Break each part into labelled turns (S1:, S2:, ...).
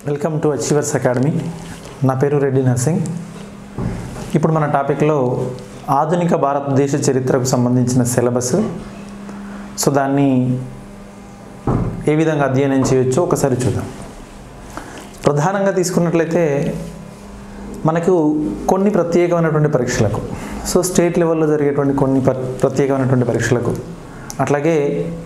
S1: welcome to achievers academy నా పేరు Reddy nursing ఇప్పుడు మన టాపిక్లో ఆధునిక భారతదేశ చరిత్రకు సంబంధించిన సిలబస్ సో దాన్ని ఏ విధంగా అధ్యయనం చేయొచ్చో ఒకసారి చూద్దాం ప్రధానంగా తీసుకున్నట్లయితే మనకు కొన్ని ప్రత్యేకమైనటువంటి పరీక్షలకు సో స్టేట్ లెవెల్లో జరిగేటువంటి కొన్ని ప్ర- ప్రత్యేకమైనటువంటి పరీక్షలకు అట్లాగే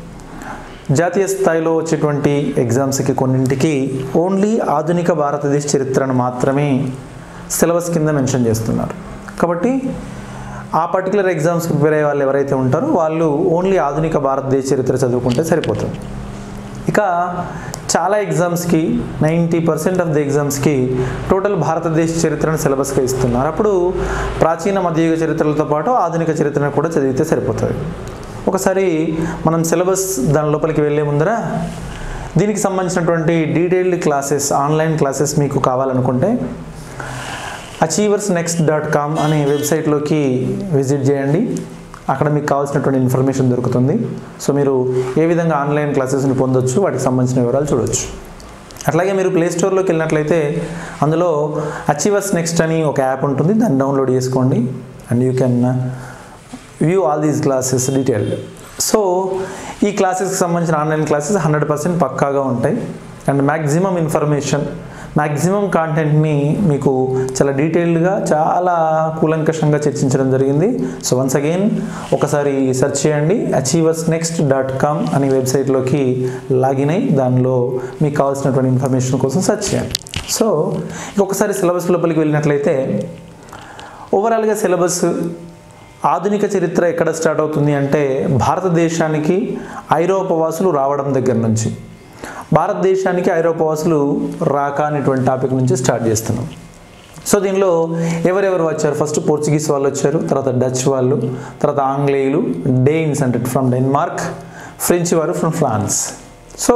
S1: జాతీయ స్థాయిలో వచ్చేటువంటి ఎగ్జామ్స్కి కొన్నింటికి ఓన్లీ ఆధునిక భారతదేశ చరిత్రను మాత్రమే సిలబస్ కింద మెన్షన్ చేస్తున్నారు కాబట్టి ఆ పర్టికులర్ ఎగ్జామ్స్ ప్రిపేర్ అయ్యే వాళ్ళు ఎవరైతే ఉంటారో వాళ్ళు ఓన్లీ ఆధునిక భారతదేశ చరిత్ర చదువుకుంటే సరిపోతుంది ఇక చాలా ఎగ్జామ్స్కి నైంటీ పర్సెంట్ ఆఫ్ ది ఎగ్జామ్స్కి టోటల్ భారతదేశ చరిత్రను సిలబస్గా ఇస్తున్నారు అప్పుడు ప్రాచీన మధ్యయుగ చరిత్రలతో పాటు ఆధునిక చరిత్రను కూడా చదివితే సరిపోతుంది ఒకసారి మనం సిలబస్ దాని లోపలికి వెళ్ళే ముందర దీనికి సంబంధించినటువంటి డీటెయిల్డ్ క్లాసెస్ ఆన్లైన్ క్లాసెస్ మీకు కావాలనుకుంటే అచీవర్స్ నెక్స్ట్ డాట్ కామ్ అనే వెబ్సైట్లోకి విజిట్ చేయండి అక్కడ మీకు కావాల్సినటువంటి ఇన్ఫర్మేషన్ దొరుకుతుంది సో మీరు ఏ విధంగా ఆన్లైన్ క్లాసెస్ని పొందొచ్చు వాటికి సంబంధించిన వివరాలు చూడొచ్చు అట్లాగే మీరు ప్లే స్టోర్లోకి వెళ్ళినట్లయితే అందులో అచీవర్స్ నెక్స్ట్ అని ఒక యాప్ ఉంటుంది దాన్ని డౌన్లోడ్ చేసుకోండి and you can view all these classes detailed so ఈ క్లాసెస్కి సంబంధించిన ఆన్లైన్ క్లాసెస్ హండ్రెడ్ పర్సెంట్ పక్కాగా ఉంటాయి అండ్ మ్యాక్సిమం ఇన్ఫర్మేషన్ మ్యాక్సిమం కాంటెంట్ని మీకు చాలా డీటెయిల్డ్గా చాలా కూలంకషంగా చర్చించడం జరిగింది సో వన్స్ అగైన్ ఒకసారి సెర్చ్ చేయండి అచీవర్స్ నెక్స్ట్ డాట్ కామ్ అనే వెబ్సైట్లోకి లాగిన్ అయ్యి దానిలో మీకు కావాల్సినటువంటి ఇన్ఫర్మేషన్ కోసం సెర్చ్ చేయండి సో ఇంకొకసారి సిలబస్ లోపలికి వెళ్ళినట్లయితే ఓవరాల్గా సిలబస్ ఆధునిక చరిత్ర ఎక్కడ స్టార్ట్ అవుతుంది అంటే భారతదేశానికి ఐరోపా వాసులు రావడం దగ్గర నుంచి భారతదేశానికి ఐరోపా వాసులు రాక అనేటువంటి టాపిక్ నుంచి స్టార్ట్ చేస్తున్నాం సో దీనిలో ఎవరెవరు వచ్చారు ఫస్ట్ పోర్చుగీస్ వాళ్ళు వచ్చారు తర్వాత డచ్ వాళ్ళు తర్వాత ఆంగ్లేయులు డెయిన్స్ అంటే ఫ్రమ్ డెన్మార్క్ ఫ్రెంచ్ వారు ఫ్రమ్ ఫ్రాన్స్ సో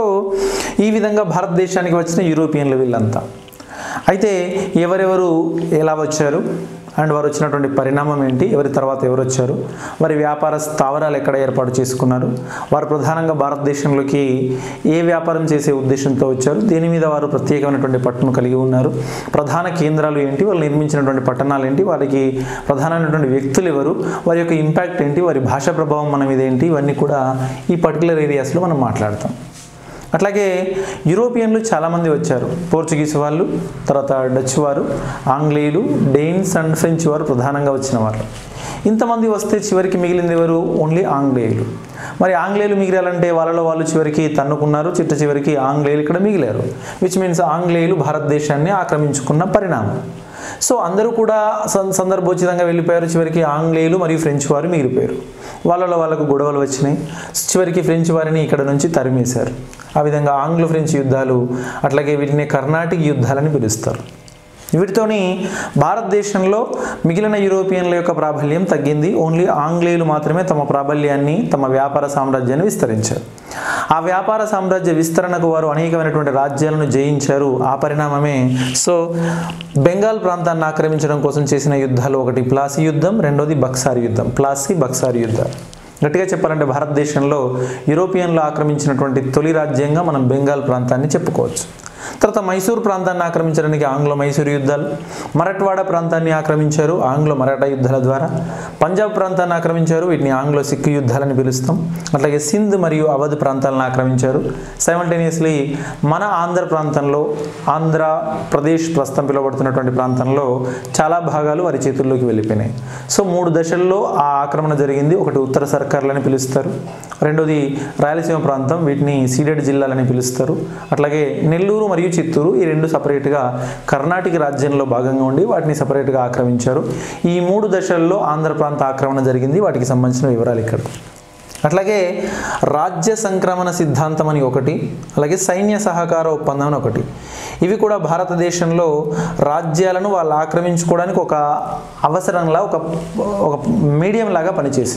S1: ఈ విధంగా భారతదేశానికి వచ్చిన యూరోపియన్లు వీళ్ళంతా అయితే ఎవరెవరు ఎలా వచ్చారు అండ్ వారు వచ్చినటువంటి పరిణామం ఏంటి ఎవరి తర్వాత ఎవరు వచ్చారు వారి వ్యాపార స్థావరాలు ఎక్కడ ఏర్పాటు చేసుకున్నారు వారు ప్రధానంగా భారతదేశంలోకి ఏ వ్యాపారం చేసే ఉద్దేశంతో వచ్చారు దీని మీద వారు ప్రత్యేకమైనటువంటి పట్టును కలిగి ఉన్నారు ప్రధాన కేంద్రాలు ఏంటి వాళ్ళు నిర్మించినటువంటి పట్టణాలు ఏంటి వారికి ప్రధానమైనటువంటి వ్యక్తులు ఎవరు వారి యొక్క ఇంపాక్ట్ ఏంటి వారి భాషా ప్రభావం మన మీద ఏంటి ఇవన్నీ కూడా ఈ పర్టికులర్ ఏరియాస్లో మనం మాట్లాడతాం అట్లాగే యూరోపియన్లు చాలామంది వచ్చారు పోర్చుగీస్ వాళ్ళు తర్వాత డచ్ వారు ఆంగ్లేయులు డెయిన్స్ అండ్ ఫ్రెంచ్ వారు ప్రధానంగా వచ్చిన వారు ఇంతమంది వస్తే చివరికి మిగిలింది ఎవరు ఓన్లీ ఆంగ్లేయులు మరి ఆంగ్లేయులు మిగిలాలంటే వాళ్ళలో వాళ్ళు చివరికి తన్నుకున్నారు చిట్ట చివరికి ఆంగ్లేయులు ఇక్కడ మిగిలారు విచ్ మీన్స్ ఆంగ్లేయులు భారతదేశాన్ని ఆక్రమించుకున్న పరిణామం సో అందరూ కూడా సం- సందర్భోచితంగా వెళ్ళిపోయారు చివరికి ఆంగ్లేయులు మరియు ఫ్రెంచ్ వారు మిగిలిపోయారు వాళ్ళలో వాళ్ళకు గొడవలు వచ్చినాయి చివరికి ఫ్రెంచ్ వారిని ఇక్కడ నుంచి తరిమేశారు ఆ విధంగా ఆంగ్లో ఫ్రెంచ్ యుద్ధాలు అట్లాగే వీటిని కర్ణాటిక్ యుద్ధాలని పిలుస్తారు వీటితోని భారతదేశంలో మిగిలిన యూరోపియన్ల యొక్క ప్రాబల్యం తగ్గింది ఓన్లీ ఆంగ్లేయులు మాత్రమే తమ ప్రాబల్యాన్ని తమ వ్యాపార సామ్రాజ్యాన్ని విస్తరించారు ఆ వ్యాపార సామ్రాజ్య విస్తరణకు వారు అనేకమైనటువంటి రాజ్యాలను జయించారు ఆ పరిణామమే సో బెంగాల్ ప్రాంతాన్ని ఆక్రమించడం కోసం చేసిన యుద్ధాలు ఒకటి ప్లాసీ యుద్ధం రెండోది బక్సార్ యుద్ధం ప్లాసీ బక్సార్ యుద్ధాలు గట్టిగా చెప్పాలంటే భారతదేశంలో యూరోపియన్లు ఆక్రమించినటువంటి తొలి రాజ్యంగా మనం బెంగాల్ ప్రాంతాన్ని చెప్పుకోవచ్చు తర్వాత మైసూర్ ప్రాంతాన్ని ఆక్రమించడానికి ఆంగ్లో మైసూర్ యుద్ధాలు మరట్వాడ ప్రాంతాన్ని ఆక్రమించారు ఆంగ్లో మరాఠా యుద్ధాల ద్వారా పంజాబ్ ప్రాంతాన్ని ఆక్రమించారు వీటిని ఆంగ్లో సిక్కు యుద్ధాలని పిలుస్తాం అట్లాగే సింధ్ మరియు అవధ్ ప్రాంతాలను ఆక్రమించారు సైమల్టేనియస్లీ మన ఆంధ్ర ప్రాంతంలో ఆంధ్ర ప్రదేశ్ ప్రస్తుతం పిలువబడుతున్నటువంటి ప్రాంతంలో చాలా భాగాలు వారి చేతుల్లోకి వెళ్ళిపోయినాయి సో మూడు దశల్లో ఆ ఆక్రమణ జరిగింది ఒకటి ఉత్తర సర్కార్లని పిలుస్తారు రెండోది రాయలసీమ ప్రాంతం వీటిని సీడెడ్ జిల్లాలని పిలుస్తారు అట్లాగే నెల్లూరు మరియు చిత్తూరు ఈ రెండు సపరేట్గా కర్ణాటక రాజ్యంలో భాగంగా ఉండి వాటిని సపరేట్గా ఆక్రమించారు ఈ మూడు దశల్లో ఆంధ్ర ప్రాంత ఆక్రమణ జరిగింది వాటికి సంబంధించిన వివరాలు ఇక్కడ అట్లాగే రాజ్య సంక్రమణ సిద్ధాంతం అని ఒకటి అలాగే సైన్య సహకార ఒప్పందం అని ఒకటి ఇవి కూడా భారతదేశంలో రాజ్యాలను వాళ్ళు ఆక్రమించుకోవడానికి ఒక అవసరంలా ఒక ఒక మీడియం లాగా పనిచేసినాయి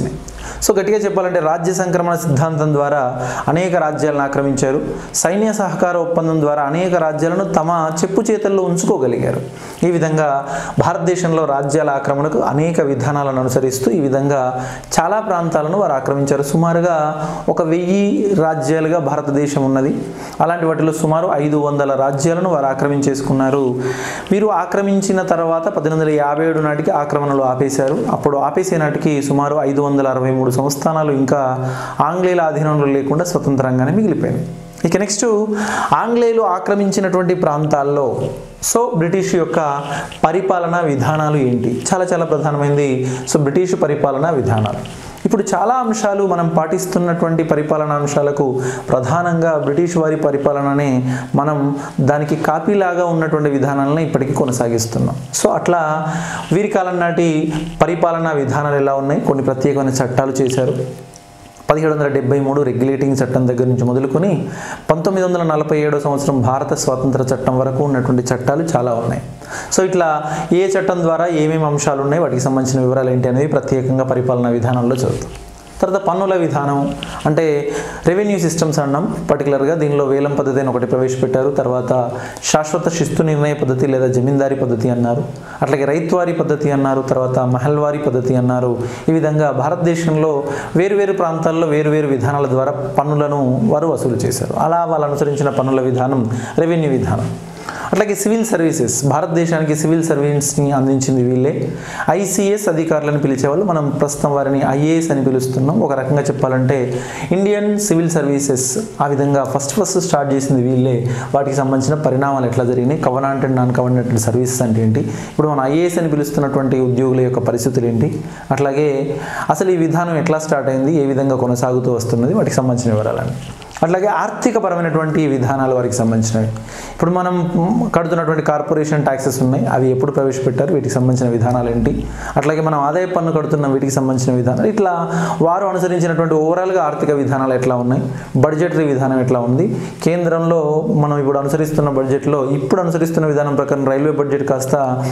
S1: సో గట్టిగా చెప్పాలంటే రాజ్య సంక్రమణ సిద్ధాంతం ద్వారా అనేక రాజ్యాలను ఆక్రమించారు సైన్య సహకార ఒప్పందం ద్వారా అనేక రాజ్యాలను తమ చెప్పు చేతల్లో ఉంచుకోగలిగారు ఈ విధంగా భారతదేశంలో రాజ్యాల ఆక్రమణకు అనేక విధానాలను అనుసరిస్తూ ఈ విధంగా చాలా ప్రాంతాలను వారు ఆక్రమించారు సుమారుగా ఒక వెయ్యి రాజ్యాలుగా భారతదేశం ఉన్నది అలాంటి వాటిలో సుమారు ఐదు వందల రాజ్యాలను వారు ఆక్రమించేసుకున్నారు వీరు ఆక్రమించిన తర్వాత పద్దెనిమిది వందల యాభై ఏడు నాటికి ఆక్రమణలు ఆపేశారు అప్పుడు ఆపేసే నాటికి సుమారు ఐదు వందల అరవై మూడు సంస్థానాలు ఇంకా ఆంగ్లేయుల ఆధీనంలో లేకుండా స్వతంత్రంగానే మిగిలిపోయాయి ఇక నెక్స్ట్ ఆంగ్లేయులు ఆక్రమించినటువంటి ప్రాంతాల్లో సో బ్రిటిష్ యొక్క పరిపాలనా విధానాలు ఏంటి చాలా చాలా ప్రధానమైనది సో బ్రిటిష్ పరిపాలనా విధానాలు ఇప్పుడు చాలా అంశాలు మనం పాటిస్తున్నటువంటి పరిపాలనా అంశాలకు ప్రధానంగా బ్రిటిష్ వారి పరిపాలననే మనం దానికి కాపీలాగా ఉన్నటువంటి విధానాలను ఇప్పటికీ కొనసాగిస్తున్నాం సో అట్లా వీరి కాలం నాటి పరిపాలనా విధానాలు ఎలా ఉన్నాయి కొన్ని ప్రత్యేకమైన చట్టాలు చేశారు పదిహేడు వందల డెబ్బై మూడు రెగ్యులేటింగ్ చట్టం దగ్గర నుంచి మొదలుకొని పంతొమ్మిది వందల నలభై ఏడో సంవత్సరం భారత స్వాతంత్ర చట్టం వరకు ఉన్నటువంటి చట్టాలు చాలా ఉన్నాయి సో ఇట్లా ఏ చట్టం ద్వారా ఏమేమి అంశాలు ఉన్నాయి వాటికి సంబంధించిన వివరాలు ఏంటి అనేది ప్రత్యేకంగా పరిపాలనా విధానంలో చదువుతాం తర్వాత పన్నుల విధానం అంటే రెవెన్యూ సిస్టమ్స్ అన్నాం పర్టికులర్గా దీనిలో వేలం పద్ధతి అని ఒకటి ప్రవేశపెట్టారు తర్వాత శాశ్వత శిస్తు నిర్ణయ పద్ధతి లేదా జమీందారీ పద్ధతి అన్నారు అట్లాగే రైతువారీ పద్ధతి అన్నారు తర్వాత మహల్వారీ పద్ధతి అన్నారు ఈ విధంగా భారతదేశంలో వేరువేరు ప్రాంతాల్లో వేరువేరు విధానాల ద్వారా పన్నులను వారు వసూలు చేశారు అలా వాళ్ళు అనుసరించిన పన్నుల విధానం రెవెన్యూ విధానం అట్లాగే సివిల్ సర్వీసెస్ భారతదేశానికి సివిల్ సర్వీస్ని అందించింది వీళ్ళే ఐసీఎస్ అధికారులను పిలిచేవాళ్ళు మనం ప్రస్తుతం వారిని ఐఏఎస్ అని పిలుస్తున్నాం ఒక రకంగా చెప్పాలంటే ఇండియన్ సివిల్ సర్వీసెస్ ఆ విధంగా ఫస్ట్ ఫస్ట్ స్టార్ట్ చేసింది వీళ్ళే వాటికి సంబంధించిన పరిణామాలు ఎట్లా జరిగినాయి covenant and non covenant services అంటే ఏంటి ఇప్పుడు మన ఐఏఎస్ అని పిలుస్తున్నటువంటి ఉద్యోగుల యొక్క పరిస్థితులు ఏంటి అట్లాగే అసలు ఈ విధానం ఎట్లా స్టార్ట్ అయింది ఏ విధంగా కొనసాగుతూ వస్తున్నది వాటికి సంబంధించిన వివరాలని అట్లాగే ఆర్థికపరమైనటువంటి విధానాలు వారికి సంబంధించినవి ఇప్పుడు మనం కడుతున్నటువంటి కార్పొరేషన్ ట్యాక్సెస్ ఉన్నాయి అవి ఎప్పుడు ప్రవేశపెట్టారు వీటికి సంబంధించిన విధానాలు ఏంటి అట్లాగే మనం ఆదాయ పన్ను కడుతున్న వీటికి సంబంధించిన విధానాలు ఇట్లా వారు అనుసరించినటువంటి ఓవరాల్గా ఆర్థిక విధానాలు ఎట్లా ఉన్నాయి బడ్జెటరీ విధానం ఎట్లా ఉంది కేంద్రంలో మనం ఇప్పుడు అనుసరిస్తున్న బడ్జెట్లో ఇప్పుడు అనుసరిస్తున్న విధానం ప్రకారం రైల్వే బడ్జెట్ కాస్త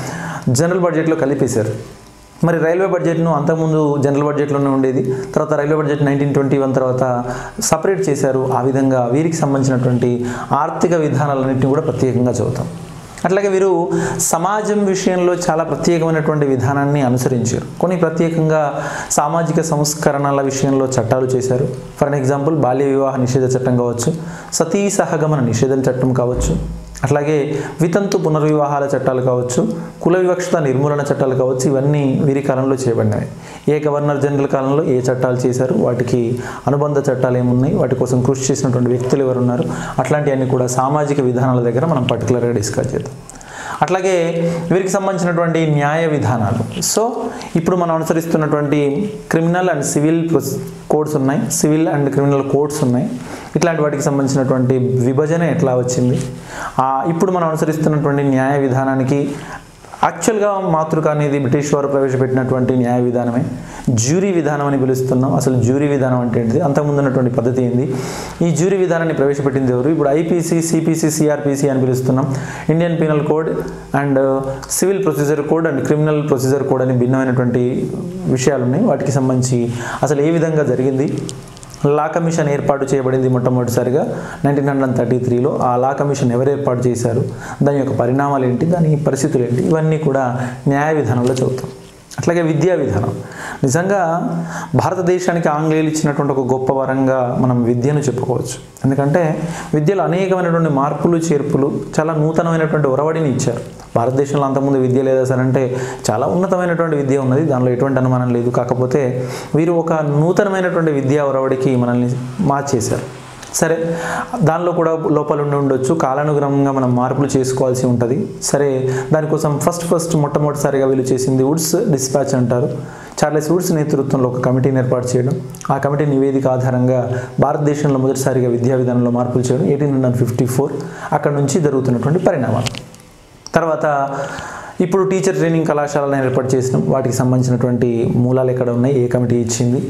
S1: జనరల్ బడ్జెట్లో కలిపేశారు మరి రైల్వే బడ్జెట్ను అంతకుముందు జనరల్ బడ్జెట్లోనే ఉండేది తర్వాత railway budget nineteen twenty one తర్వాత సపరేట్ చేశారు ఆ విధంగా వీరికి సంబంధించినటువంటి ఆర్థిక విధానాలన్నింటినీ కూడా ప్రత్యేకంగా చదువుతాం అట్లాగే వీరు సమాజం విషయంలో చాలా ప్రత్యేకమైనటువంటి విధానాన్ని అనుసరించారు కొన్ని ప్రత్యేకంగా సామాజిక సంస్కరణల విషయంలో చట్టాలు చేశారు ఫర్ ఎగ్జాంపుల్ బాల్య వివాహ నిషేధ చట్టం కావచ్చు సతీ సహగమన నిషేధం చట్టం కావచ్చు అట్లాగే వితంతు పునర్వివాహాల చట్టాలు కావచ్చు కుల వివక్షత నిర్మూలన చట్టాలు కావచ్చు ఇవన్నీ వీరి కాలంలో చేయబడినవి ఏ గవర్నర్ జనరల్ కాలంలో ఏ చట్టాలు చేశారు వాటికి అనుబంధ చట్టాలు ఏమున్నాయి వాటి కోసం కృషి చేసినటువంటి వ్యక్తులు ఎవరు ఉన్నారు అట్లాంటివన్నీ కూడా సామాజిక విధానాల దగ్గర మనం పర్టికులర్గా డిస్కస్ చేద్దాం అట్లాగే వీరికి సంబంధించినటువంటి న్యాయ విధానాలు సో ఇప్పుడు మనం అనుసరిస్తున్నటువంటి క్రిమినల్ అండ్ సివిల్ కోడ్స్ ఉన్నాయి సివిల్ అండ్ క్రిమినల్ కోడ్స్ ఉన్నాయి ఇట్లాంటి వాటికి సంబంధించినటువంటి విభజన ఎట్లా వచ్చింది ఆ, ఇప్పుడు మనం అనుసరిస్తున్నటువంటి న్యాయ విధానానికి యాక్చువల్గా మాతృక అనేది బ్రిటిష్ వారు ప్రవేశపెట్టినటువంటి న్యాయ విధానమే జ్యూరీ విధానం అని పిలుస్తున్నాం అసలు జ్యూరీ విధానం అంటే ఏంటిది అంతకుముందు ఉన్నటువంటి పద్ధతి ఏంది ఈ జ్యూరీ విధానాన్ని ప్రవేశపెట్టింది ఎవరు ఇప్పుడు ఐపీసీ సిపిసి సిఆర్పిసి అని పిలుస్తున్నాం Indian penal code and civil procedure code and criminal procedure code అని భిన్నమైనటువంటి విషయాలు ఉన్నాయి వాటికి సంబంధించి అసలు ఏ విధంగా జరిగింది లా కమిషన్ ఏర్పాటు చేయబడింది మొట్టమొదటిసారిగా నైన్టీన్ హండ్రెడ్ థర్టీ త్రీలో ఆ లా కమిషన్ ఎవరు ఏర్పాటు చేశారు దాని యొక్క పరిణామాలు ఏంటి దాని పరిస్థితులు ఏంటి ఇవన్నీ కూడా న్యాయ విధానంలో చదువుతాం అట్లాగే విద్యా విధానం నిజంగా భారతదేశానికి ఆంగ్లేయులు ఇచ్చినటువంటి ఒక గొప్ప వరంగా మనం విద్యను చెప్పుకోవచ్చు ఎందుకంటే విద్యలో అనేకమైనటువంటి మార్పులు చేర్పులు చాలా నూతనమైనటువంటి ఒరవడిని ఇచ్చారు భారతదేశంలో అంతకుముందు విద్య లేదా సార్ అంటే చాలా ఉన్నతమైనటువంటి విద్య ఉన్నది దానిలో ఎటువంటి అనుమానం లేదు కాకపోతే వీరు ఒక నూతనమైనటువంటి విద్యా ఒరవడికి మనల్ని మార్చేశారు సరే దానిలో కూడా లోపాలు ఉండి ఉండొచ్చు కాలానుగుణంగా మనం మార్పులు చేసుకోవాల్సి ఉంటుంది సరే దానికోసం ఫస్ట్ ఫస్ట్ మొట్టమొదటిసారిగా వీళ్ళు చేసింది వుడ్స్ డిస్పాచ్ అంటారు చార్లెస్ వుడ్స్ నేతృత్వంలో ఒక కమిటీని ఏర్పాటు చేయడం ఆ కమిటీ నివేదిక ఆధారంగా భారతదేశంలో మొదటిసారిగా విద్యా విధానంలో మార్పులు చేయడం ఎయిటీన్ హండ్రెడ్ ఫిఫ్టీ ఫోర్ అక్కడ నుంచి జరుగుతున్నటువంటి పరిణామాలు తర్వాత ఇప్పుడు టీచర్ ట్రైనింగ్ కళాశాలను ఏర్పాటు చేసినాం వాటికి సంబంధించినటువంటి మూలాలు ఎక్కడ ఉన్నాయి ఏ కమిటీ ఇచ్చింది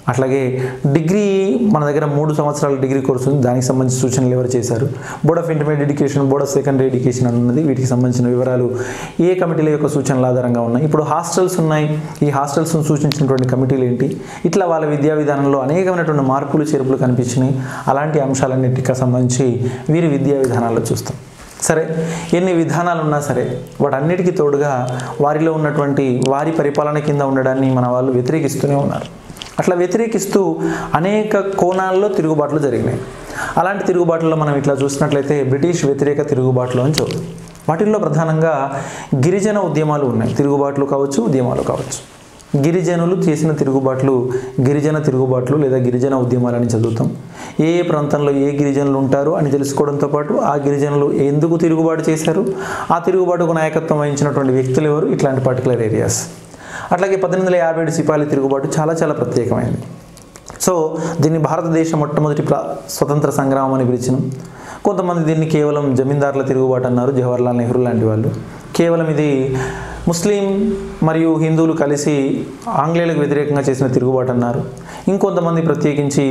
S1: అట్లాగే డిగ్రీ మన దగ్గర మూడు సంవత్సరాల డిగ్రీ కోర్సు ఉంది దానికి సంబంధించిన సూచనలు ఎవరు చేశారు board of intermediate education board of secondary education అని ఉన్నది వీటికి సంబంధించిన వివరాలు ఏ కమిటీల యొక్క సూచనల ఆధారంగా ఉన్నాయి ఇప్పుడు హాస్టల్స్ ఉన్నాయి ఈ హాస్టల్స్ను సూచించినటువంటి కమిటీలు ఏంటి ఇట్లా వాళ్ళ విద్యా విధానంలో అనేకమైనటువంటి మార్పులు చేర్పులు కనిపించినాయి అలాంటి అంశాలన్నిటికి సంబంధించి వీరి విద్యా విధానాల్లో చూస్తాం సరే ఎన్ని విధానాలు ఉన్నా సరే వాటన్నిటికీ తోడుగా వారిలో ఉన్నటువంటి వారి పరిపాలన కింద ఉండడాన్ని మన వాళ్ళు వ్యతిరేకిస్తూనే ఉన్నారు అట్లా వ్యతిరేకిస్తూ అనేక కోణాల్లో తిరుగుబాట్లు జరిగినాయి అలాంటి తిరుగుబాట్లలో మనం ఇట్లా చూసినట్లయితే బ్రిటిష్ వ్యతిరేక తిరుగుబాట్లు అని చదువు వాటిల్లో ప్రధానంగా గిరిజన ఉద్యమాలు ఉన్నాయి తిరుగుబాట్లు కావచ్చు ఉద్యమాలు కావచ్చు గిరిజనులు చేసిన తిరుగుబాట్లు గిరిజన తిరుగుబాట్లు లేదా గిరిజన ఉద్యమాలని చదువుతాం ఏ ఏ ప్రాంతంలో ఏ గిరిజనులు ఉంటారు అని తెలుసుకోవడంతో పాటు ఆ గిరిజనులు ఎందుకు తిరుగుబాటు చేశారు ఆ తిరుగుబాటుకు నాయకత్వం వహించినటువంటి వ్యక్తులు ఎవరు ఇట్లాంటి పర్టికులర్ ఏరియాస్ అట్లాగే పద్దెనిమిది వందల యాభై ఏడు సిపాయిల తిరుగుబాటు చాలా చాలా ప్రత్యేకమైనది సో దీన్ని భారతదేశ మొట్టమొదటి ప్ర స్వతంత్ర సంగ్రామం అని పిలిచినాం కొంతమంది దీన్ని కేవలం జమీందారుల తిరుగుబాటు అన్నారు జవహర్లాల్ నెహ్రూ లాంటి వాళ్ళు కేవలం ఇది ముస్లిం మరియు హిందువులు కలిసి ఆంగ్లేయులకు వ్యతిరేకంగా చేసిన తిరుగుబాటు అన్నారు ఇంకొంతమంది ప్రత్యేకించి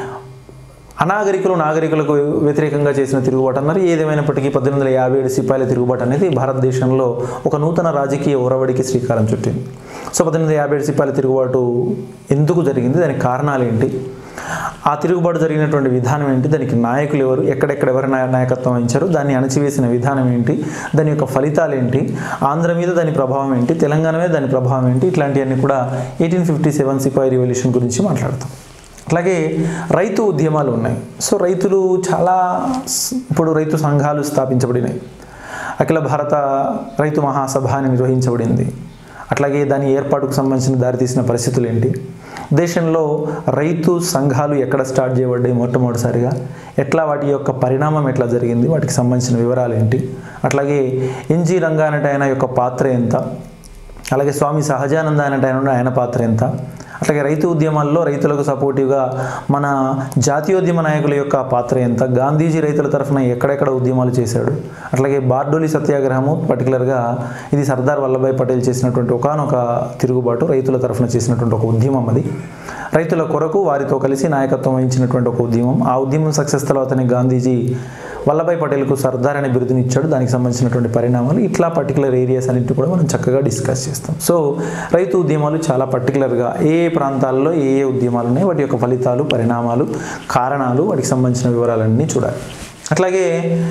S1: అనాగరికులు నాగరికులకు వ్యతిరేకంగా చేసిన తిరుగుబాటు అన్నారు ఏదేమైనప్పటికీ పద్దెనిమిది వందల యాభై ఏడు సిపాయిల తిరుగుబాటు అనేది భారతదేశంలో ఒక నూతన రాజకీయ ఒరవడికి శ్రీకారం చుట్టింది సో పద్దెనిమిది వందల యాభై ఏడు సిపాయిల తిరుగుబాటు ఎందుకు జరిగింది దానికి కారణాలు ఏంటి ఆ తిరుగుబాటు జరిగినటువంటి విధానం ఏంటి దానికి నాయకులు ఎవరు ఎక్కడెక్కడ ఎవరి నాయ- నాయకత్వం వహించారు దాన్ని అణచివేసిన విధానం ఏంటి దాని యొక్క ఫలితాలు ఏంటి ఆంధ్ర మీద దాని ప్రభావం ఏంటి తెలంగాణ మీద దాని ప్రభావం ఏంటి ఇట్లాంటివన్నీ కూడా eighteen fifty seven sepoy revolution గురించి మాట్లాడతాం అట్లాగే రైతు ఉద్యమాలు ఉన్నాయి సో రైతులు చాలా స్- ఇప్పుడు రైతు సంఘాలు స్థాపించబడినాయి అఖిల భారత రైతు మహాసభ అని నిర్వహించబడింది అట్లాగే దాని ఏర్పాటుకు సంబంధించిన దారితీసిన పరిస్థితులు ఏంటి దేశంలో రైతు సంఘాలు ఎక్కడ స్టార్ట్ చేయబడ్డాయి మొట్టమొదటిసారిగా ఎట్లా వాటి యొక్క పరిణామం ఎట్లా జరిగింది వాటికి సంబంధించిన వివరాలు ఏంటి అట్లాగే ఎన్జి రంగా అనేట ఆయన యొక్క పాత్ర ఎంత అలాగే స్వామి సహజానంద అనేట ఆయన ఆయన పాత్ర ఎంత అట్లాగే రైతు ఉద్యమాల్లో రైతులకు సపోర్టివ్గా మన జాతీయోద్యమ నాయకుల యొక్క పాత్ర ఎంత గాంధీజీ రైతుల తరఫున ఎక్కడెక్కడ ఉద్యమాలు చేశాడు అట్లాగే బార్డోలి సత్యాగ్రహము పర్టికులర్గా ఇది సర్దార్ వల్లభాయ్ పటేల్ చేసినటువంటి ఒకనొక తిరుగుబాటు రైతుల తరఫున చేసినటువంటి ఒక ఉద్యమం అది రైతుల కొరకు వారితో కలిసి నాయకత్వం వహించినటువంటి ఒక ఉద్యమం ఆ ఉద్యమం సక్సెస్ తర్వాతనే గాంధీజీ వల్లభాయ్ పటేల్కు సర్దార్ అనే బిరుదునిచ్చాడు దానికి సంబంధించినటువంటి పరిణామాలు ఇట్లా పర్టికులర్ ఏరియాస్ అన్నింటినీ కూడా మనం చక్కగా డిస్కస్ చేస్తాం సో రైతు ఉద్యమాలు చాలా పర్టికులర్గా ఏ ఏ ప్రాంతాల్లో ఏ ఏ ఉద్యమాలు ఉన్నాయి వాటి యొక్క ఫలితాలు పరిణామాలు కారణాలు వాటికి సంబంధించిన వివరాలన్నీ చూడాలి అట్లాగే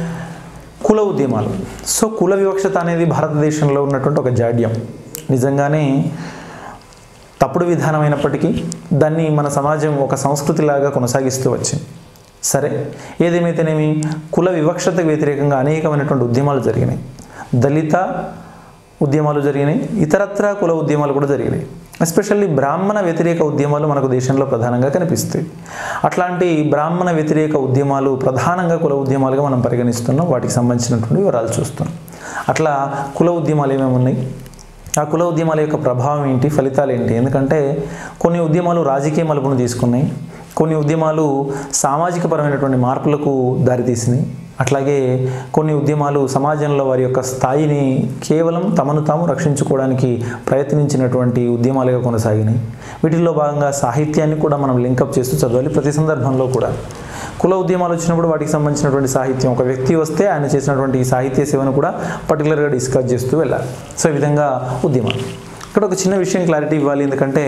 S1: కుల ఉద్యమాలు సో కుల వివక్షత అనేది భారతదేశంలో ఉన్నటువంటి ఒక జాడ్యం నిజంగానే తప్పుడు విధానమైనప్పటికీ దాన్ని మన సమాజం ఒక సంస్కృతిలాగా కొనసాగిస్తూ వచ్చింది సరే ఏదేమైతేనేమి కుల వివక్షతకు వ్యతిరేకంగా అనేకమైనటువంటి ఉద్యమాలు జరిగినాయి దళిత ఉద్యమాలు జరిగినాయి ఇతరత్ర కుల ఉద్యమాలు కూడా జరిగినాయి ఎస్పెషల్లీ బ్రాహ్మణ వ్యతిరేక ఉద్యమాలు మనకు దేశంలో ప్రధానంగా కనిపిస్తాయి అట్లాంటి బ్రాహ్మణ వ్యతిరేక ఉద్యమాలు ప్రధానంగా కుల ఉద్యమాలుగా మనం పరిగణిస్తున్నాం వాటికి సంబంధించినటువంటి వివరాలు చూస్తున్నాం అట్లా కుల ఉద్యమాలు ఏమేమి ఉన్నాయి ఆ కుల ఉద్యమాల యొక్క ప్రభావం ఏంటి ఫలితాలు ఏంటి ఎందుకంటే కొన్ని ఉద్యమాలు రాజకీయ మలుపును తీసుకున్నాయి కొన్ని ఉద్యమాలు సామాజిక పరమైనటువంటి మార్పులకు దారితీసినాయి అట్లాగే కొన్ని ఉద్యమాలు సమాజంలో వారి యొక్క స్థాయిని కేవలం తమను తాము రక్షించుకోవడానికి ప్రయత్నించినటువంటి ఉద్యమాలుగా కొనసాగినాయి వీటిల్లో భాగంగా సాహిత్యాన్ని కూడా మనం లింకప్ చేస్తూ చదవాలి ప్రతి సందర్భంలో కూడా కుల ఉద్యమాలు వచ్చినప్పుడు వాటికి సంబంధించినటువంటి సాహిత్యం ఒక వ్యక్తి వస్తే ఆయన చేసినటువంటి ఈ సాహిత్య సేవను కూడా పర్టికులర్గా డిస్కస్ చేస్తూ వెళ్ళాలి సో ఈ విధంగా ఉద్యమాలు ఇక్కడ ఒక చిన్న విషయం క్లారిటీ ఇవ్వాలి ఎందుకంటే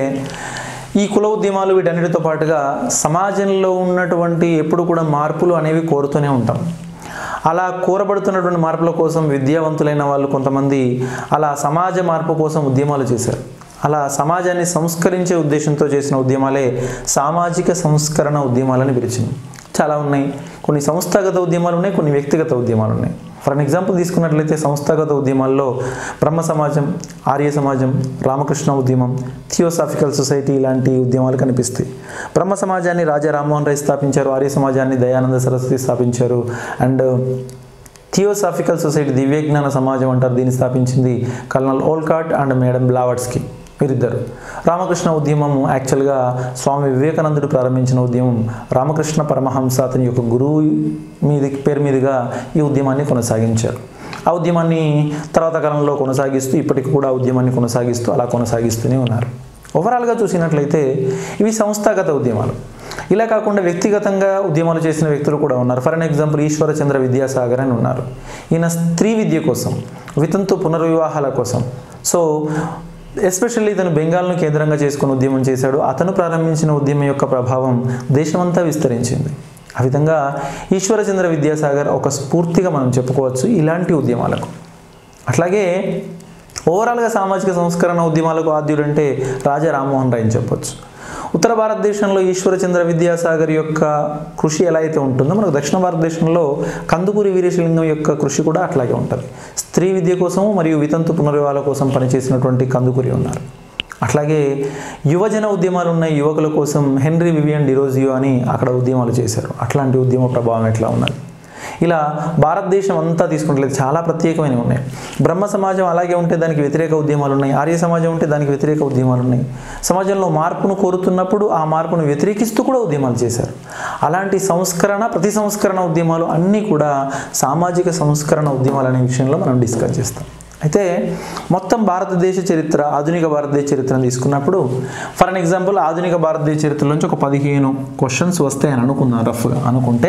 S1: ఈ కుల ఉద్యమాలు వీటన్నిటితో పాటుగా సమాజంలో ఉన్నటువంటి ఎప్పుడు కూడా మార్పులు అనేవి కోరుతూనే ఉంటాం అలా కోరబడుతున్నటువంటి మార్పుల కోసం విద్యావంతులైన వాళ్ళు కొంతమంది అలా సమాజ మార్పు కోసం ఉద్యమాలు చేశారు అలా సమాజాన్ని సంస్కరించే ఉద్దేశంతో చేసిన ఉద్యమాలే సామాజిక సంస్కరణ ఉద్యమాలని పిలిచింది చాలా ఉన్నాయి కొన్ని సంస్థాగత ఉద్యమాలు ఉన్నాయి కొన్ని వ్యక్తిగత ఉద్యమాలు ఉన్నాయి ఫర్ అన్ ఎగ్జాంపుల్ తీసుకున్నట్లయితే సంస్థాగత ఉద్యమాల్లో బ్రహ్మ సమాజం ఆర్య సమాజం రామకృష్ణ ఉద్యమం థియోసాఫికల్ సొసైటీ ఇలాంటి ఉద్యమాలు కనిపిస్తాయి బ్రహ్మ సమాజాన్ని రాజా రామ్మోహన్ రాయ్ స్థాపించారు ఆర్య సమాజాన్ని దయానంద సరస్వతి స్థాపించారు అండ్ థియోసాఫికల్ సొసైటీ దివ్యజ్ఞాన సమాజం అంటారు దీన్ని స్థాపించింది colonel Olcott and madam Blavatsky వీరిద్దరు రామకృష్ణ ఉద్యమం యాక్చువల్గా స్వామి వివేకానందుడు ప్రారంభించిన ఉద్యమం రామకృష్ణ పరమహంస అతని యొక్క గురువు మీది పేరు మీదుగా ఈ ఉద్యమాన్ని కొనసాగించారు ఆ ఉద్యమాన్ని తర్వాత కాలంలో కొనసాగిస్తూ ఇప్పటికి కూడా ఆ ఉద్యమాన్ని కొనసాగిస్తూ అలా కొనసాగిస్తూనే ఉన్నారు ఓవరాల్గా చూసినట్లయితే ఇవి సంస్థాగత ఉద్యమాలు ఇలా కాకుండా వ్యక్తిగతంగా ఉద్యమాలు చేసిన వ్యక్తులు కూడా ఉన్నారు for an example Ishwarchandra Vidyasagar అని ఉన్నారు ఈయన స్త్రీ విద్య కోసం వితంతు పునర్వివాహాల కోసం సో ఎస్పెషల్లీ ఇతను బెంగాల్ను కేంద్రంగా చేసుకుని ఉద్యమం చేశాడు అతను ప్రారంభించిన ఉద్యమం యొక్క ప్రభావం దేశమంతా విస్తరించింది ఆ విధంగా ఈశ్వరచంద్ర విద్యాసాగర్ ఒక స్ఫూర్తిగా మనం చెప్పుకోవచ్చు ఇలాంటి ఉద్యమాలకు అట్లాగే ఓవరాల్గా సామాజిక సంస్కరణ ఉద్యమాలకు ఆద్యుడంటే రాజా రామ్మోహన్ రాయ్ అని చెప్పొచ్చు ఉత్తర భారతదేశంలో ఈశ్వరచంద్ర విద్యాసాగర్ యొక్క కృషి ఎలా అయితే ఉంటుందో మనకు దక్షిణ భారతదేశంలో కందుకూరి వీరేశలింగం యొక్క కృషి కూడా అట్లాగే ఉంటుంది స్త్రీ విద్య కోసము మరియు వితంతు పునర్వివాహాల కోసం పనిచేసినటువంటి కందుకూరి ఉన్నారు అట్లాగే యువజన ఉద్యమాలు ఉన్న యువకుల కోసం హెన్రీ వివియన్ డిరోజియో అని అక్కడ ఉద్యమాలు చేశారు అట్లాంటి ఉద్యమ ప్రభావం ఎట్లా ఉన్నది ఇలా భారతదేశం అంతా తీసుకున్నట్లయితే చాలా ప్రత్యేకమైనవి ఉన్నాయి బ్రహ్మ సమాజం అలాగే ఉంటే దానికి వ్యతిరేక ఉద్యమాలు ఉన్నాయి ఆర్య సమాజం ఉంటే దానికి వ్యతిరేక ఉద్యమాలు ఉన్నాయి సమాజంలో మార్పును కోరుతున్నప్పుడు ఆ మార్పును వ్యతిరేకిస్తూ కూడా ఉద్యమాలు చేశారు అలాంటి సంస్కరణ ప్రతి సంస్కరణ ఉద్యమాలు అన్నీ కూడా సామాజిక సంస్కరణ ఉద్యమాలు అనే విషయంలో మనం డిస్కస్ చేస్తాం అయితే మొత్తం భారతదేశ చరిత్ర ఆధునిక భారతదేశ చరిత్రను తీసుకున్నప్పుడు ఫర్ అన్ ఎగ్జాంపుల్ ఆధునిక భారతదేశ చరిత్ర నుంచి ఒక పదిహేను క్వశ్చన్స్ వస్తాయని అనుకుందాం రఫ్గా అనుకుంటే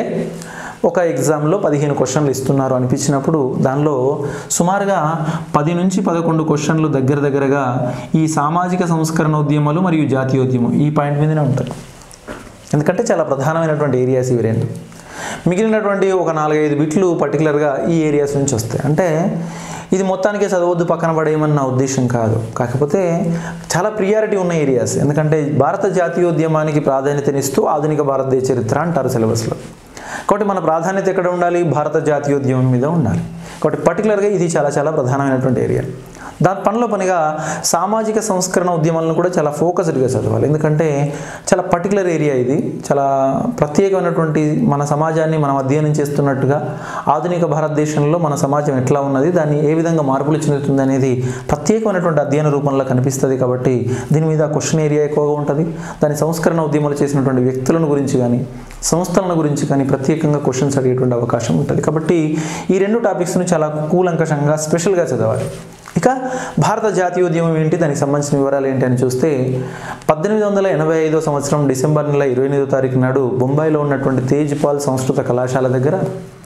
S1: ఒక ఎగ్జామ్లో పదిహేను క్వశ్చన్లు ఇస్తున్నారు అనిపించినప్పుడు దానిలో సుమారుగా పది నుంచి పదకొండు క్వశ్చన్లు దగ్గర దగ్గరగా ఈ సామాజిక సంస్కరణ ఉద్యమాలు మరియు జాతీయోద్యమం ఈ పాయింట్ మీదనే ఉంటాయి ఎందుకంటే చాలా ప్రధానమైనటువంటి ఏరియాస్ ఇవి రెండు మిగిలినటువంటి ఒక నాలుగైదు బిట్లు పర్టికులర్గా ఈ ఏరియాస్ నుంచి వస్తాయి అంటే ఇది మొత్తానికే చదవద్దు పక్కన పడేయమని నా ఉద్దేశం కాదు కాకపోతే చాలా ప్రియారిటీ ఉన్న ఏరియాస్ ఎందుకంటే భారత జాతీయోద్యమానికి ప్రాధాన్యతనిస్తూ ఆధునిక భారతదేశ చరిత్ర అంటారు సిలబస్లో కాబట్టి మన ప్రాధాన్యత ఎక్కడ ఉండాలి భారత జాతీయోద్యమం మీద ఉండాలి కాబట్టి పర్టికులర్గా ఇది చాలా చాలా ప్రధానమైనటువంటి ఏరియా దాని పనిలో పనిగా సామాజిక సంస్కరణ ఉద్యమాలను కూడా చాలా ఫోకస్డ్గా చదవాలి ఎందుకంటే చాలా పర్టికులర్ ఏరియా ఇది చాలా ప్రత్యేకమైనటువంటి మన సమాజాన్ని మనం అధ్యయనం చేస్తున్నట్టుగా ఆధునిక భారతదేశంలో మన సమాజం ఎట్లా ఉన్నది దాన్ని ఏ విధంగా మార్పులు చెందుతుంది అనేది ప్రత్యేకమైనటువంటి అధ్యయన రూపంలో కనిపిస్తుంది కాబట్టి దీని మీద క్వశ్చన్ ఏరియా ఎక్కువగా ఉంటుంది దాని సంస్కరణ ఉద్యమాలు చేసినటువంటి వ్యక్తులను గురించి కానీ సంస్థలను గురించి కానీ ప్రత్యేకంగా క్వశ్చన్స్ అడిగేటువంటి అవకాశం ఉంటుంది కాబట్టి ఈ రెండు టాపిక్స్ను చాలా కూలంకషంగా స్పెషల్గా చదవాలి ఇక భారత జాతీయోద్యమం ఏంటి దానికి సంబంధించిన వివరాలు ఏంటి అని చూస్తే పద్దెనిమిది వందల ఎనభై ఐదో సంవత్సరం డిసెంబర్ నెల ఇరవై ఎనిమిదో తారీఖు నాడు బొంబాయిలో ఉన్నటువంటి తేజ్పాల్ సంస్కృత కళాశాల దగ్గర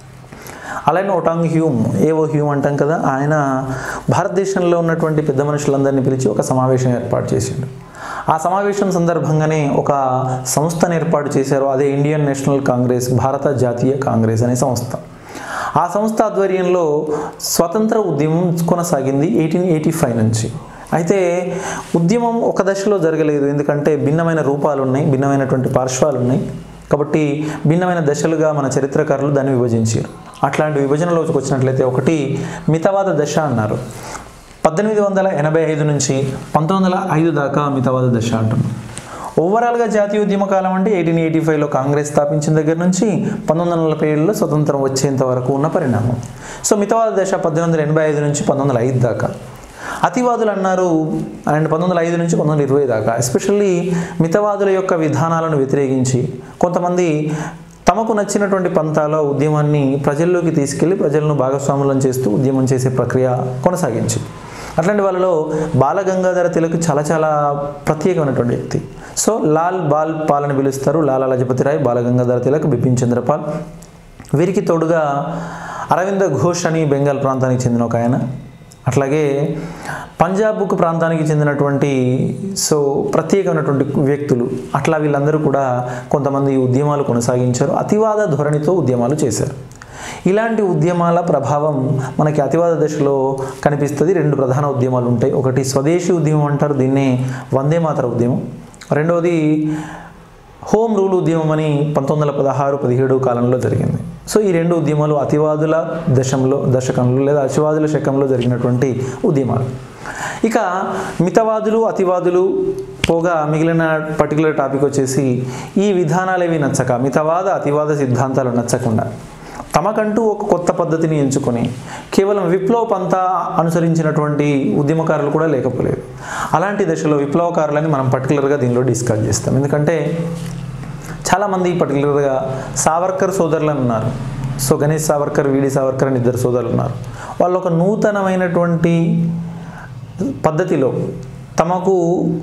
S1: అలానే ఒటాంగ్ హ్యూమ్ ఏవో హ్యూమ్ అంటాం కదా ఆయన భారతదేశంలో ఉన్నటువంటి పెద్ద మనుషులందరినీ పిలిచి ఒక సమావేశం ఏర్పాటు చేసిండు ఆ సమావేశం సందర్భంగానే ఒక సంస్థను ఏర్పాటు చేశారు అదే ఇండియన్ నేషనల్ కాంగ్రెస్ భారత జాతీయ కాంగ్రెస్ అనే సంస్థ ఆ సంస్థ ఆధ్వర్యంలో స్వతంత్ర ఉద్యమం కొనసాగింది ఎయిటీన్ ఎయిటీ ఫైవ్ నుంచి అయితే ఉద్యమం ఒక దశలో జరగలేదు ఎందుకంటే భిన్నమైన రూపాలు ఉన్నాయి భిన్నమైనటువంటి పార్శ్వాలు ఉన్నాయి కాబట్టి భిన్నమైన దశలుగా మన చరిత్రకారులు దాన్ని విభజించారు అట్లాంటి విభజనలోకి వచ్చినట్లయితే ఒకటి మితవాద దశ అన్నారు పద్దెనిమిది వందల ఎనభై ఐదు నుంచి పంతొమ్మిది వందల ఐదు దాకా మితవాద దశ అంటున్నాం ఓవరాల్గా జాతీయ ఉద్యమ కాలం అంటే ఎయిటీన్ ఎయిటీ ఫైవ్లో కాంగ్రెస్ స్థాపించిన దగ్గర నుంచి పంతొమ్మిది వందల నలభై ఏడులో స్వతంత్రం వచ్చేంత వరకు ఉన్న పరిణామం సో మితవాద దశ పద్దెనిమిది వందల ఎనభై ఐదు నుంచి పంతొమ్మిది వందల ఐదు దాకా అతివాదులు అన్నారు అండ్ పంతొమ్మిది వందల ఐదు నుంచి పంతొమ్మిది వందల ఇరవై దాకా ఎస్పెషల్లీ మితవాదుల యొక్క విధానాలను వ్యతిరేకించి కొంతమంది తమకు నచ్చినటువంటి పంతాలో ఉద్యమాన్ని ప్రజల్లోకి తీసుకెళ్లి ప్రజలను భాగస్వాములను చేస్తూ ఉద్యమం చేసే ప్రక్రియ కొనసాగించి అట్లాంటి వాళ్ళలో బాలగంగాధర తిలక్ చాలా చాలా ప్రత్యేకమైనటువంటి వ్యక్తి సో లాల్ బాల్ పాల్ అని పిలుస్తారు లాలా లజపతి రాయ్ బాలగంగాధర తిలక్ బిపిన్ చంద్రపాల్ వీరికి తోడుగా అరవింద ఘోష్ అని బెంగాల్ ప్రాంతానికి చెందిన ఒక ఆయన అట్లాగే పంజాబ్కు ప్రాంతానికి చెందినటువంటి సో ప్రత్యేకమైనటువంటి వ్యక్తులు అట్లా వీళ్ళందరూ కూడా కొంతమంది ఉద్యమాలు కొనసాగించారు అతివాద ధోరణితో ఉద్యమాలు చేశారు ఇలాంటి ఉద్యమాల ప్రభావం మనకి అతివాద దశలో కనిపిస్తుంది రెండు ప్రధాన ఉద్యమాలు ఉంటాయి ఒకటి స్వదేశీ ఉద్యమం అంటారు దీన్నే వందే మాతర ఉద్యమం రెండవది హోమ్ రూల్ ఉద్యమం అని పంతొమ్మిది వందల పదహారు పదిహేడు కాలంలో జరిగింది సో ఈ రెండు ఉద్యమాలు అతివాదుల దశంలో దశకంలో లేదా అతివాదుల శకంలో జరిగినటువంటి ఉద్యమాలు ఇక మితవాదులు అతివాదులు పోగా మిగిలిన పర్టికులర్ టాపిక్ వచ్చేసి ఈ విధానాలు ఏవి నచ్చక మితవాద అతివాద సిద్ధాంతాలు నచ్చకుండా తమకంటూ ఒక కొత్త పద్ధతిని ఎంచుకొని కేవలం విప్లవ పంతా అనుసరించినటువంటి ఉద్యమకారులు కూడా లేకపోలేదు అలాంటి దశలో విప్లవకారులని మనం పర్టికులర్గా దీనిలో డిస్కస్ చేస్తాం ఎందుకంటే చాలామంది పర్టికులర్గా సావర్కర్ సోదరులు అని ఉన్నారు సో గణేష్ సావర్కర్ వీడి సావర్కర్ అని ఇద్దరు సోదరులు ఉన్నారు వాళ్ళు ఒక నూతనమైనటువంటి పద్ధతిలో తమకు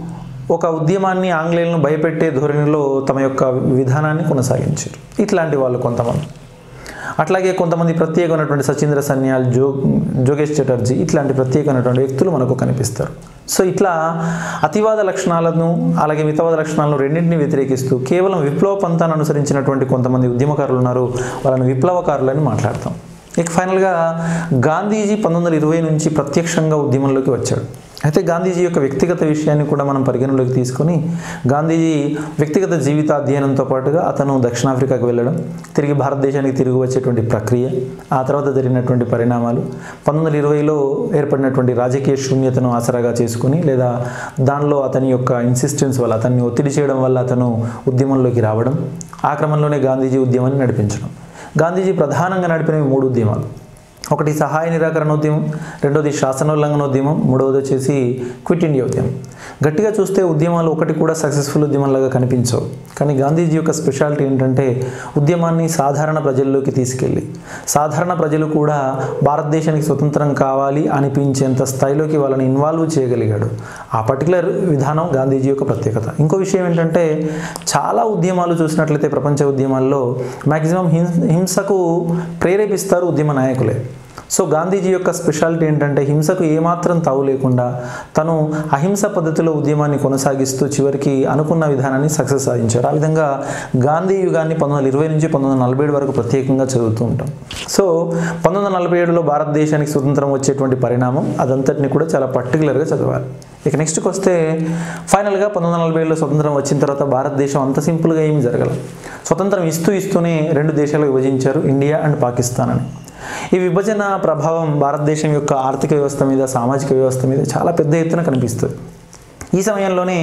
S1: ఒక ఉద్యమాన్ని ఆంగ్లేయులను భయపెట్టే ధోరణిలో తమ యొక్క విధానాన్ని కొనసాగించారు ఇట్లాంటి వాళ్ళు కొంతమంది అట్లాగే కొంతమంది ప్రత్యేకమైనటువంటి సచీంద్ర సన్యాల్ జో జోగేష్ చటర్జీ ఇట్లాంటి ప్రత్యేకమైనటువంటి వ్యక్తులు మనకు కనిపిస్తారు సో ఇట్లా అతివాద లక్షణాలను అలాగే మితవాద లక్షణాలను రెండింటిని వ్యతిరేకిస్తూ కేవలం విప్లవ పంతాన్ని అనుసరించినటువంటి కొంతమంది ఉద్యమకారులు ఉన్నారు వాళ్ళని విప్లవకారులని మాట్లాడతాం ఇక ఫైనల్గా గాంధీజీ పంతొమ్మిది వందల ఇరవై నుంచి ప్రత్యక్షంగా ఉద్యమంలోకి వచ్చాడు అయితే గాంధీజీ యొక్క వ్యక్తిగత విషయాన్ని కూడా మనం పరిగణలోకి తీసుకొని గాంధీజీ వ్యక్తిగత జీవిత అధ్యయనంతో పాటుగా అతను దక్షిణాఫ్రికాకు వెళ్ళడం తిరిగి భారతదేశానికి తిరిగి వచ్చేటువంటి ప్రక్రియ ఆ తర్వాత జరిగినటువంటి పరిణామాలు పంతొమ్మిది వందల ఇరవైలో ఏర్పడినటువంటి రాజకీయ శూన్యతను ఆసరాగా చేసుకుని లేదా దానిలో అతని యొక్క ఇన్సిస్టెన్స్ వల్ల అతన్ని ఒత్తిడి చేయడం వల్ల అతను ఉద్యమంలోకి రావడం ఆ క్రమంలోనే గాంధీజీ ఉద్యమాన్ని నడిపించడం గాంధీజీ ప్రధానంగా నడిపినవి మూడు ఉద్యమాలు ఒకటి సహాయ నిరాకరణ ఉద్యమం రెండోది శాసనోల్లంఘన ఉద్యమం మూడవది వచ్చేసి క్విట్ ఇండియా ఉద్యమం గట్టిగా చూస్తే ఉద్యమాలు ఒకటి కూడా సక్సెస్ఫుల్ ఉద్యమంలాగా కనిపించవు కానీ గాంధీజీ యొక్క స్పెషాలిటీ ఏంటంటే ఉద్యమాన్ని సాధారణ ప్రజల్లోకి తీసుకెళ్ళి సాధారణ ప్రజలు కూడా భారతదేశానికి స్వతంత్రం కావాలి అనిపించేంత స్థాయిలోకి వాళ్ళని ఇన్వాల్వ్ చేయగలిగాడు ఆ పర్టికులర్ విధానం గాంధీజీ యొక్క ప్రత్యేకత ఇంకో విషయం ఏంటంటే చాలా ఉద్యమాలు చూసినట్లయితే ప్రపంచ ఉద్యమాల్లో మ్యాక్సిమం హింసకు ప్రేరేపిస్తారు ఉద్యమ నాయకులే సో గాంధీజీ యొక్క స్పెషాలిటీ ఏంటంటే హింసకు ఏమాత్రం తావు లేకుండా తను అహింస పద్ధతిలో ఉద్యమాన్ని కొనసాగిస్తూ చివరికి అనుకున్న విధానాన్ని సక్సెస్ సాధించారు ఆ విధంగా గాంధీ యుగాన్ని పంతొమ్మిది వందల ఇరవై నుంచి పంతొమ్మిది వందల నలభై ఏడు వరకు ప్రత్యేకంగా చదువుతూ ఉంటాం సో పంతొమ్మిది వందల నలభై ఏడులో భారతదేశానికి స్వతంత్రం వచ్చేటువంటి పరిణామం అదంతటిని కూడా చాలా పర్టికులర్గా చదవాలి ఇక నెక్స్ట్కి వస్తే ఫైనల్గా పంతొమ్మిది వందల నలభై ఏడులో స్వతంత్రం వచ్చిన తర్వాత భారతదేశం అంత సింపుల్గా ఏమీ జరగల స్వతంత్రం ఇస్తూ ఇస్తూనే రెండు దేశాలు విభజించారు ఇండియా అండ్ పాకిస్తాన్ అని ఈ విభజన ప్రభావం భారతదేశం యొక్క ఆర్థిక వ్యవస్థ మీద సామాజిక వ్యవస్థ మీద చాలా పెద్ద ఎత్తున కనిపిస్తుంది ఈ సమయంలోనే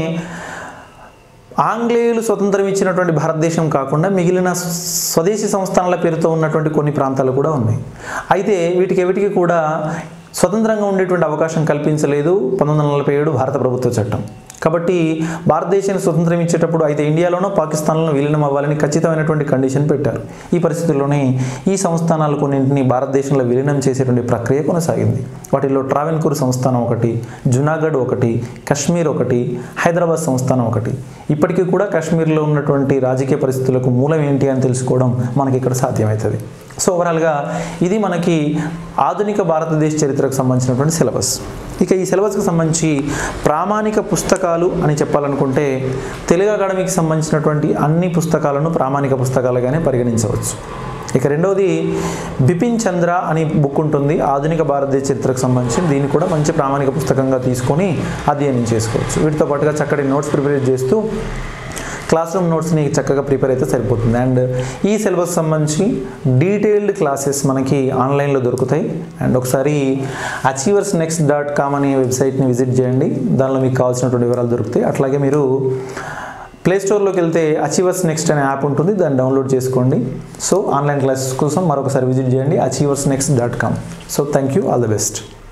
S1: ఆంగ్లేయులు స్వతంత్రం ఇచ్చినటువంటి భారతదేశం కాకుండా మిగిలిన స్వదేశీ సంస్థానాల పేరుతో ఉన్నటువంటి కొన్ని ప్రాంతాలు కూడా ఉన్నాయి అయితే వీటికి వీటికి కూడా స్వతంత్రంగా ఉండేటువంటి అవకాశం కల్పించలేదు పంతొమ్మిది వందల నలభై ఏడు భారత ప్రభుత్వ చట్టం కాబట్టి భారతదేశాన్ని స్వతంత్రం ఇచ్చేటప్పుడు అయితే ఇండియాలోనో పాకిస్తాన్లోనో విలీనం అవ్వాలని ఖచ్చితమైనటువంటి కండిషన్ పెట్టారు ఈ పరిస్థితుల్లోనే ఈ సంస్థానాలు కొన్నింటిని భారతదేశంలో విలీనం చేసేటువంటి ప్రక్రియ కొనసాగింది వాటిలో ట్రావెన్కూర్ సంస్థానం ఒకటి జునాగఢ్ ఒకటి కశ్మీర్ ఒకటి హైదరాబాద్ సంస్థానం ఒకటి ఇప్పటికీ కూడా కాశ్మీర్లో ఉన్నటువంటి రాజకీయ పరిస్థితులకు మూలం ఏంటి అని తెలుసుకోవడం మనకి ఇక్కడ సాధ్యమవుతుంది సో ఓవరాల్గా ఇది మనకి ఆధునిక భారతదేశ చరిత్రకు సంబంధించినటువంటి సిలబస్ ఇక ఈ సిలబస్కి సంబంధించి ప్రామాణిక పుస్తకాలు అని చెప్పాలనుకుంటే తెలుగు అకాడమీకి సంబంధించినటువంటి అన్ని పుస్తకాలను ప్రామాణిక పుస్తకాలుగానే పరిగణించవచ్చు ఇక రెండవది బిపిన్ చంద్ర అని బుక్ ఉంటుంది ఆధునిక భారతదేశ చరిత్రకు సంబంధించి దీన్ని కూడా మంచి ప్రామాణిక పుస్తకంగా తీసుకొని అధ్యయనం చేసుకోవచ్చు వీటితో పాటుగా చక్కటి నోట్స్ ప్రిపేర్ చేస్తూ క్లాస్ రూమ్ నోట్స్ని చక్కగా ప్రిపేర్ అయితే సరిపోతుంది అండ్ ఈ సిలబస్ సంబంధించి డీటెయిల్డ్ క్లాసెస్ మనకి ఆన్లైన్లో దొరుకుతాయి అండ్ ఒకసారి అచీవర్స్ నెక్స్ట్ డాట్ కామ్ అనే వెబ్సైట్ని విజిట్ చేయండి దానిలో మీకు కావాల్సినటువంటి వివరాలు దొరుకుతాయి అట్లాగే మీరు ప్లే స్టోర్లోకి వెళ్తే అచీవర్స్ నెక్స్ట్ అనే యాప్ ఉంటుంది దాన్ని డౌన్లోడ్ చేసుకోండి సో ఆన్లైన్ క్లాసెస్ కోసం మరొకసారి విజిట్ చేయండి achievers next dot com so thank you all the best